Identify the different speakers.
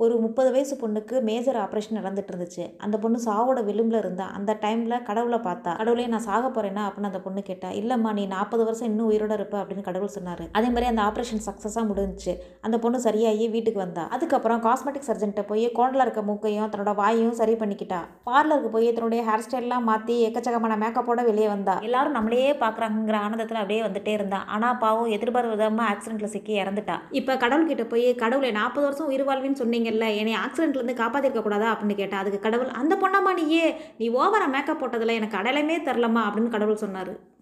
Speaker 1: ஒரு முப்பது வயசு பொண்ணுக்கு மேஜர் ஆப்ரேஷன் நடந்துட்டு இருந்துச்சு அந்த பொண்ணு சாவோட விளிம்பில் இருந்தா அந்த டைமில் கடவுளை பார்த்தா கடவுளே நான் சாக போறேன்னா அப்படின்னு அந்த பொண்ணு கேட்டா இல்லைம்மா நீ நாற்பது வருஷம் இன்னும் உயிரோட இருப்ப அப்படின்னு கடவுள் சொன்னார் அதே மாதிரி அந்த ஆப்ரேஷன் சக்ஸஸாக முடிஞ்சுச்சு அந்த பொண்ணு சரியாகி வீட்டுக்கு வந்தா அதுக்கப்புறம் காஸ்மெட்டிக் சர்ஜன்ட்ட போய் கோண்டில் இருக்க மூக்கையும் தன்னோட வாயையும் சரி பண்ணிக்கிட்டா பார்லருக்கு போய் தன்னுடைய ஹேர் ஸ்டைல்லாம் மாற்றி எக்கச்சக்கமான மேக்கப்போட வெளியே வந்தா எல்லாரும் நம்மளையே பார்க்குறாங்கிற ஆனந்தத்தில் அப்படியே வந்துட்டே இருந்தா ஆனால் பாவம் எதிர்பார்த்த விதமாக ஆக்சிடென்ட்டில் சிக்கி இறந்துட்டா இப்போ கடவுள்கிட்ட போய் கடவுளை நாற்பது வருஷம் உயிர் வாழ்வின்னு சொன்னீங்கல்ல என்னை ஆக்சிடென்ட்லேருந்து காப்பாற்றிருக்க கூடாதா அப்படின்னு கேட்டா அதுக்கு கடவுள் அந்த பொண்ணாமா நீயே நீ ஓவரா மேக்கப் போட்டதில் எனக்கு அடையாளமே தரலம்மா அப்படின்னு கடவுள் சொன்னார்